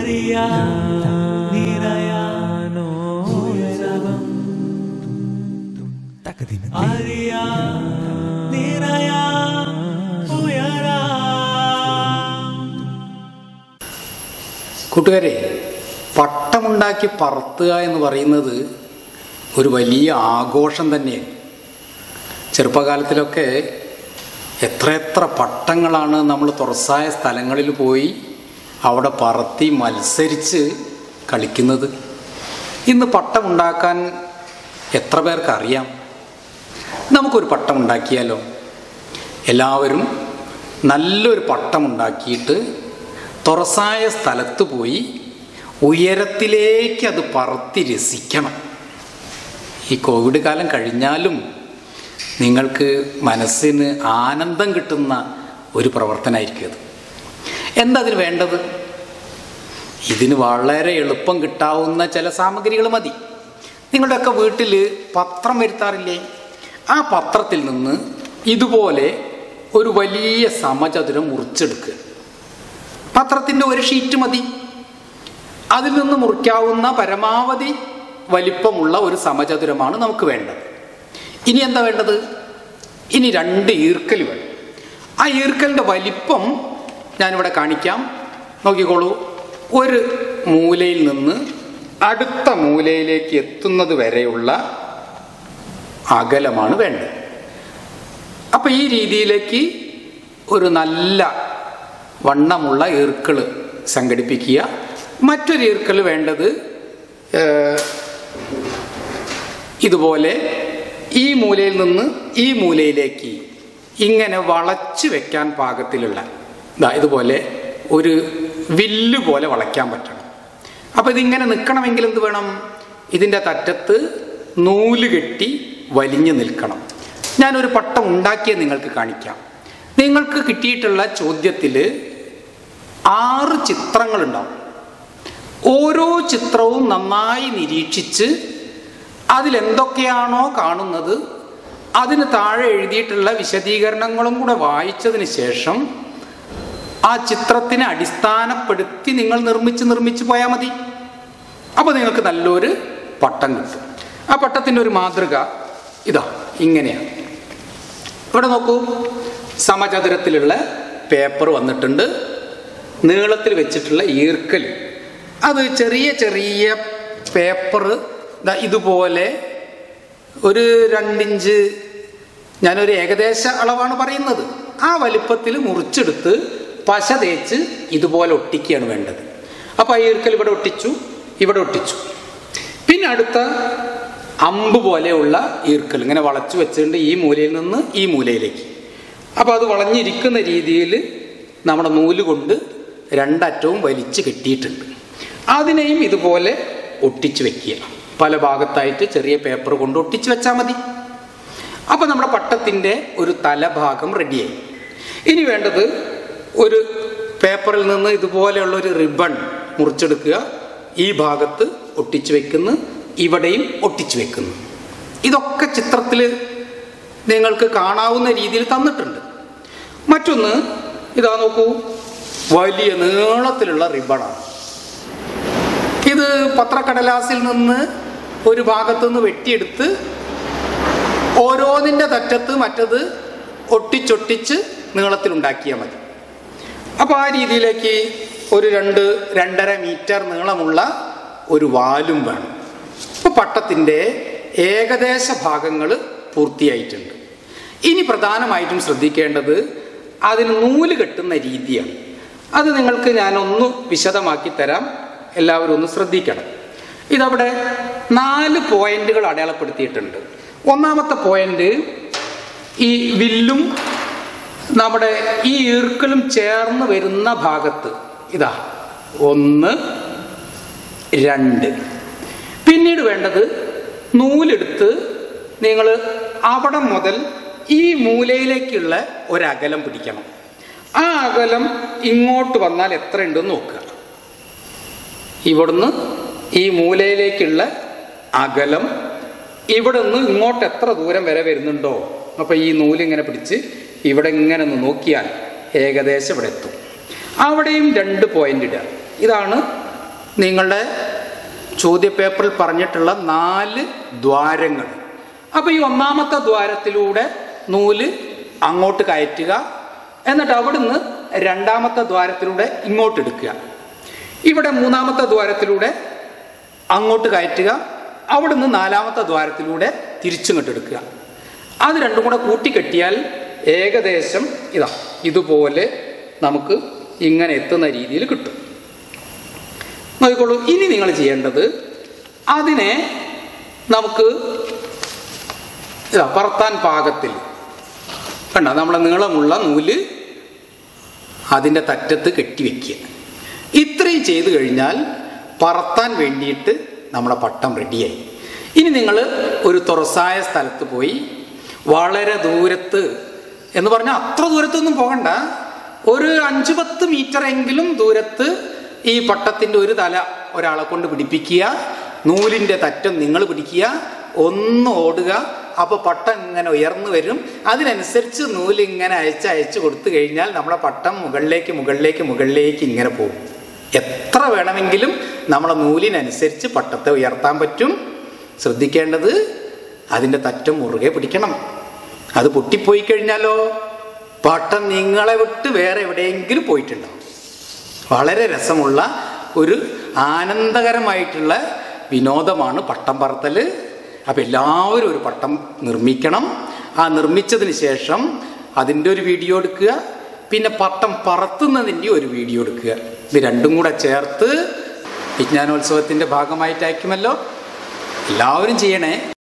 കൂട്ടുകാരെ പട്ടമുണ്ടാക്കി പറത്തുക എന്ന് പറയുന്നത് ഒരു വലിയ ആഘോഷം തന്നെയാണ് ചെറുപ്പകാലത്തിലൊക്കെ എത്ര എത്ര പട്ടങ്ങളാണ് നമ്മൾ തുറസായ സ്ഥലങ്ങളിൽ പോയി അവിടെ പറത്തി മത്സരിച്ച് കളിക്കുന്നത് ഇന്ന് പട്ടമുണ്ടാക്കാൻ എത്ര പേർക്ക് അറിയാം നമുക്കൊരു പട്ടം ഉണ്ടാക്കിയാലോ എല്ലാവരും നല്ലൊരു പട്ടം ഉണ്ടാക്കിയിട്ട് തുറസായ സ്ഥലത്ത് പോയി ഉയരത്തിലേക്ക് അത് പറത്തി രസിക്കണം ഈ കോവിഡ് കാലം കഴിഞ്ഞാലും നിങ്ങൾക്ക് മനസ്സിന് ആനന്ദം കിട്ടുന്ന ഒരു പ്രവർത്തനമായിരിക്കും അത് എന്താ അതിന് വേണ്ടത് ഇതിന് വളരെ എളുപ്പം കിട്ടാവുന്ന ചില സാമഗ്രികൾ മതി നിങ്ങളുടെയൊക്കെ വീട്ടിൽ പത്രം വരുത്താറില്ലേ ആ പത്രത്തിൽ നിന്ന് ഇതുപോലെ ഒരു വലിയ സമചതുരം മുറിച്ചെടുക്കുക പത്രത്തിൻ്റെ ഒരു ഷീറ്റ് മതി അതിൽ നിന്ന് മുറിക്കാവുന്ന പരമാവധി വലിപ്പമുള്ള ഒരു സമചതുരമാണ് നമുക്ക് വേണ്ടത് ഇനി എന്താ വേണ്ടത് ഇനി രണ്ട് ഈർക്കൽ വേണം ആ ഈർക്കലിൻ്റെ വലിപ്പം ഞാനിവിടെ കാണിക്കാം നോക്കിക്കോളൂ ഒരു മൂലയിൽ നിന്ന് അടുത്ത മൂലയിലേക്ക് എത്തുന്നത് വരെയുള്ള അകലമാണ് വേണ്ടത് അപ്പം ഈ രീതിയിലേക്ക് ഒരു നല്ല വണ്ണമുള്ള ഈർക്കിൾ സംഘടിപ്പിക്കുക മറ്റൊരു ഈർക്കിൾ വേണ്ടത് ഏഹ്, ഇതുപോലെ ഈ മൂലയിൽ നിന്ന് ഈ മൂലയിലേക്ക് ഇങ്ങനെ വളച്ചു വെക്കാൻ പാകത്തിലുള്ള ദാ ഇതുപോലെ ഒരു വില്ല് പോലെ വളയ്ക്കാൻ പറ്റണം അപ്പോൾ ഇതിങ്ങനെ നിൽക്കണമെങ്കിൽ എന്ത് വേണം ഇതിൻ്റെ തറ്റത്ത് നൂല് കെട്ടി വലിഞ്ഞു നിൽക്കണം ഞാനൊരു പട്ടം ഉണ്ടാക്കിയത് നിങ്ങൾക്ക് കാണിക്കാം നിങ്ങൾക്ക് കിട്ടിയിട്ടുള്ള ചോദ്യത്തിൽ ആറ് ചിത്രങ്ങളുണ്ടാവും ഓരോ ചിത്രവും നന്നായി നിരീക്ഷിച്ച് അതിലെന്തൊക്കെയാണോ കാണുന്നത് അതിന് താഴെ എഴുതിയിട്ടുള്ള വിശദീകരണങ്ങളും കൂടെ വായിച്ചതിന് ശേഷം ആ ചിത്രത്തിനെ അടിസ്ഥാനപ്പെടുത്തി നിങ്ങൾ നിർമ്മിച്ച് നിർമ്മിച്ച് പോയാൽ മതി അപ്പോൾ നിങ്ങൾക്ക് നല്ലൊരു പട്ടം കിട്ടും ആ പട്ടത്തിൻ്റെ ഒരു മാതൃക ഇതാ ഇങ്ങനെയാണ് ഇവിടെ നോക്കൂ സമചതുരത്തിലുള്ള പേപ്പർ വന്നിട്ടുണ്ട് നീളത്തിൽ വെച്ചിട്ടുള്ള ഈർക്കൽ അത് ചെറിയ ചെറിയ പേപ്പർ ഇതുപോലെ ഒരു രണ്ടിഞ്ച് ഞാനൊരു ഏകദേശ അളവാണ് പറയുന്നത് ആ വലിപ്പത്തിൽ മുറിച്ചെടുത്ത് പശ തേച്ച് ഇതുപോലെ ഒട്ടിക്കുകയാണ് വേണ്ടത് അപ്പോൾ ആ ഈർക്കൽ ഇവിടെ ഒട്ടിച്ചു ഇവിടെ ഒട്ടിച്ചു പിന്നെ അടുത്ത അമ്പ് പോലെയുള്ള ഈർക്കൽ ഇങ്ങനെ വളച്ചു വെച്ചുകൊണ്ട് ഈ മൂലയിൽ നിന്ന് ഈ മൂലയിലേക്ക് അപ്പോൾ അത് വളഞ്ഞിരിക്കുന്ന രീതിയിൽ നമ്മുടെ നൂല് കൊണ്ട് രണ്ടറ്റവും വലിച്ച് കെട്ടിയിട്ടുണ്ട് അതിനെയും ഇതുപോലെ ഒട്ടിച്ചു വെക്കുക പല ഭാഗത്തായിട്ട് ചെറിയ പേപ്പർ കൊണ്ട് ഒട്ടിച്ചു വെച്ചാൽ മതി അപ്പോൾ നമ്മുടെ പട്ടത്തിൻ്റെ ഒരു തലഭാഗം റെഡിയായി ഇനി വേണ്ടത് ഒരു പേപ്പറിൽ നിന്ന് ഇതുപോലെയുള്ള ഒരു റിബൺ മുറിച്ചെടുക്കുക ഈ ഭാഗത്ത് ഒട്ടിച്ചു വെക്കുന്നു ഇവിടെയും ഒട്ടിച്ചു വെക്കുന്നു ഇതൊക്കെ ചിത്രത്തിൽ നിങ്ങൾക്ക് കാണാവുന്ന രീതിയിൽ തന്നിട്ടുണ്ട് മറ്റൊന്ന് ഇതാ നോക്കൂ വലിയ നീളത്തിലുള്ള റിബണാണ് ഇത് പത്രക്കടലാസിൽ നിന്ന് ഒരു ഭാഗത്തുനിന്ന് വെട്ടിയെടുത്ത് ഓരോന്നിൻ്റെ തറ്റത്ത് മറ്റത് ഒട്ടിച്ചൊട്ടിച്ച് നീളത്തിലുണ്ടാക്കിയാൽ മതി അപ്പോൾ ആ രീതിയിലേക്ക് ഒരു രണ്ട് രണ്ടര മീറ്റർ നീളമുള്ള ഒരു വാലും വേണം അപ്പോൾ പട്ടത്തിൻ്റെ ഏകദേശ ഭാഗങ്ങൾ പൂർത്തിയായിട്ടുണ്ട് ഇനി പ്രധാനമായിട്ടും ശ്രദ്ധിക്കേണ്ടത് അതിന് നൂല് കെട്ടുന്ന രീതിയാണ് അത് നിങ്ങൾക്ക് ഞാനൊന്ന് വിശദമാക്കി തരാം എല്ലാവരും ഒന്ന് ശ്രദ്ധിക്കണം ഇതവിടെ നാല് പോയിന്റുകൾ അടയാളപ്പെടുത്തിയിട്ടുണ്ട് ഒന്നാമത്തെ പോയിന്റ് ഈ വില്ലും നമ്മുടെ ഈ ഈർക്കലും ചേർന്ന് വരുന്ന ഭാഗത്ത് ഇതാ ഒന്ന് രണ്ട് പിന്നീട് വേണ്ടത് നൂലെടുത്ത് നിങ്ങൾ അവിടെ മുതൽ ഈ മൂലയിലേക്കുള്ള ഒരകലം പിടിക്കണം ആ അകലം ഇങ്ങോട്ട് വന്നാൽ എത്ര ഉണ്ടെന്ന് നോക്കുക ഇവിടുന്ന് ഈ മൂലയിലേക്കുള്ള അകലം ഇവിടെ നിന്ന് ഇങ്ങോട്ട് എത്ര ദൂരം വരെ വരുന്നുണ്ടോ അപ്പൊ ഈ നൂലിങ്ങനെ പിടിച്ച് ഇവിടെ ഇങ്ങനെ ഒന്ന് നോക്കിയാൽ ഏകദേശം ഇവിടെ എത്തും അവിടെയും രണ്ട് പോയിന്റ് ഇടുക ഇതാണ് നിങ്ങളുടെ ചോദ്യപേപ്പറിൽ പറഞ്ഞിട്ടുള്ള നാല് ദ്വാരങ്ങൾ അപ്പോൾ ഈ ഒന്നാമത്തെ ദ്വാരത്തിലൂടെ നൂല് അങ്ങോട്ട് കയറ്റുക എന്നിട്ട് അവിടുന്ന് രണ്ടാമത്തെ ദ്വാരത്തിലൂടെ ഇങ്ങോട്ട് എടുക്കുക ഇവിടെ മൂന്നാമത്തെ ദ്വാരത്തിലൂടെ അങ്ങോട്ട് കയറ്റുക അവിടുന്ന് നാലാമത്തെ ദ്വാരത്തിലൂടെ തിരിച്ചിങ്ങോട്ട് എടുക്കുക അത് രണ്ടും കൂടെ കൂട്ടിക്കെട്ടിയാൽ ഏകദേശം ഇതാ ഇതുപോലെ നമുക്ക് ഇങ്ങനെ എത്തുന്ന രീതിയിൽ കിട്ടും നോക്കിക്കോളൂ ഇനി നിങ്ങൾ ചെയ്യേണ്ടത് അതിനെ നമുക്ക് ഇതാ പറത്താൻ പാകത്തിൽ കണ്ട നമ്മളെ നീളമുള്ള നൂല് അതിൻ്റെ തറ്റത്ത് കെട്ടിവെക്കുക ഇത്രയും ചെയ്തു കഴിഞ്ഞാൽ പറത്താൻ വേണ്ടിയിട്ട് നമ്മുടെ പട്ടം റെഡിയായി ഇനി നിങ്ങൾ ഒരു തുറസായ സ്ഥലത്ത് പോയി വളരെ ദൂരത്ത് എന്ന് പറഞ്ഞാൽ അത്ര ദൂരത്തൊന്നും പോകണ്ട ഒരു അഞ്ച് പത്ത് മീറ്റർ എങ്കിലും ദൂരത്ത് ഈ പട്ടത്തിൻ്റെ ഒരു തല ഒരാളെ കൊണ്ട് പിടിപ്പിക്കുക നൂലിൻ്റെ തറ്റം നിങ്ങൾ പിടിക്കുക ഒന്ന് ഓടുക അപ്പോൾ പട്ടം ഇങ്ങനെ ഉയർന്നു വരും അതിനനുസരിച്ച് നൂല് ഇങ്ങനെ അയച്ച് അയച്ച് കൊടുത്തു കഴിഞ്ഞാൽ നമ്മുടെ പട്ടം മുകളിലേക്ക് മുകളിലേക്ക് മുകളിലേക്ക് ഇങ്ങനെ പോകും എത്ര വേണമെങ്കിലും നമ്മളെ നൂലിനനുസരിച്ച് പട്ടത്തെ ഉയർത്താൻ പറ്റും ശ്രദ്ധിക്കേണ്ടത് അതിൻ്റെ തറ്റം മുറുകെ പിടിക്കണം അത് പൊട്ടിപ്പോയി കഴിഞ്ഞാലോ പട്ടം നിങ്ങളെ വിട്ട് വേറെ എവിടെയെങ്കിലും പോയിട്ടുണ്ടാവും വളരെ രസമുള്ള ഒരു ആനന്ദകരമായിട്ടുള്ള വിനോദമാണ് പട്ടം പറത്തൽ അപ്പം എല്ലാവരും ഒരു പട്ടം നിർമ്മിക്കണം ആ നിർമ്മിച്ചതിന് ശേഷം അതിൻ്റെ ഒരു വീഡിയോ എടുക്കുക പിന്നെ പട്ടം പറത്തുന്നതിൻ്റെ ഒരു വീഡിയോ എടുക്കുക ഇത് രണ്ടും കൂടെ ചേർത്ത് വിജ്ഞാനോത്സവത്തിൻ്റെ ഭാഗമായിട്ട് അയക്കുമല്ലോ എല്ലാവരും ചെയ്യണേ